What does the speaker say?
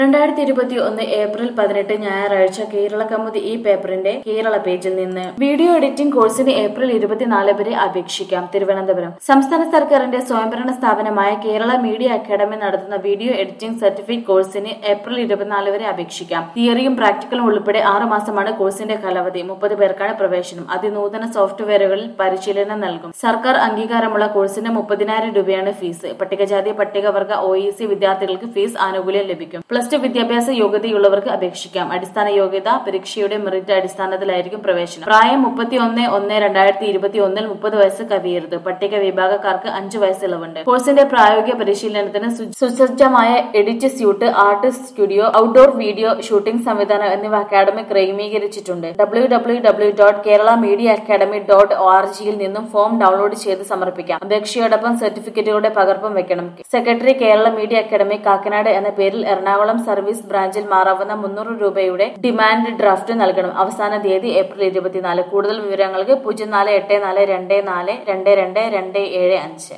രണ്ടായിരത്തി ഇരുപത്തി ഒന്ന് ഏപ്രിൽ പതിനെട്ട് ഞായറാഴ്ച കേരള കൗമുദി ഈ പേപ്പറിന്റെ കേരള പേജിൽ നിന്ന് വീഡിയോ എഡിറ്റിംഗ് കോഴ്സിന് ഏപ്രിൽ ഇരുപത്തിനാല് വരെ അപേക്ഷിക്കാം തിരുവനന്തപുരം സംസ്ഥാന സർക്കാരിന്റെ സ്വയംഭരണ സ്ഥാപനമായ കേരള മീഡിയ അക്കാദമി നടത്തുന്ന വീഡിയോ എഡിറ്റിംഗ് സർട്ടിഫിക്കറ്റ് കോഴ്സിന് ഏപ്രിൽ ഇരുപത്തിനാല് വരെ അപേക്ഷിക്കാം തിയറിയും പ്രാക്ടിക്കലും ഉൾപ്പെടെ ആറു മാസമാണ് കോഴ്സിന്റെ കാലാവധി മുപ്പത് പേർക്കാണ് പ്രവേശനം അതിനൂതന സോഫ്റ്റ്വെയറുകളിൽ പരിശീലനം നൽകും സർക്കാർ അംഗീകാരമുള്ള കോഴ്സിന് മുപ്പതിനായിരം രൂപയാണ് ഫീസ് പട്ടികജാതി പട്ടികവർഗ ഒ ഇ സി വിദ്യാർത്ഥികൾക്ക് ഫീസ് ആനുകൂല്യം ലഭിക്കും പ്ലസ് ടു വിദ്യാഭ്യാസ യോഗ്യതയുള്ളവർക്ക് അപേക്ഷിക്കാം അടിസ്ഥാന യോഗ്യത പരീക്ഷയുടെ മെറിറ്റ് അടിസ്ഥാനത്തിലായിരിക്കും പ്രവേശനം പ്രായം മുപ്പത്തി ഒന്ന് ഒന്ന് രണ്ടായിരത്തി ഇരുപത്തി ഒന്നിൽ മുപ്പത് വയസ്സ് കവിയരുത് പട്ടിക വിഭാഗക്കാർക്ക് അഞ്ചു വയസ്സ് ഇളവുണ്ട് കോഴ്സിന്റെ പ്രായോഗിക പരിശീലനത്തിന് സു- സുസജ്ജമായ edit suite art studio outdoor video shooting സംവിധാനം എന്നിവ അക്കാദമി ക്രമീകരിച്ചിട്ടുണ്ട് W W W dot Kerala media academy dot O R ജിയിൽ നിന്നും ഫോം ഡൗൺലോഡ് ചെയ്ത് സമർപ്പിക്കാം അപേക്ഷയോടൊപ്പം സർട്ടിഫിക്കറ്റുകളുടെ പകർപ്പും വെക്കണം secretary Kerala media academy Kakkanad എന്ന പേരിൽ എറണാകുളം സർവീസ് ബ്രാഞ്ചിൽ മാറാവുന്ന മുന്നൂറ് രൂപയുടെ ഡിമാൻഡ് ഡ്രാഫ്റ്റ് നൽകണം അവസാന തീയതി ഏപ്രിൽ ഇരുപത്തിനാല് കൂടുതൽ വിവരങ്ങൾക്ക് പൂജ്യം നാല് എട്ട് നാല് രണ്ട് നാല് രണ്ട് രണ്ട് രണ്ട് ഏഴ് അഞ്ച്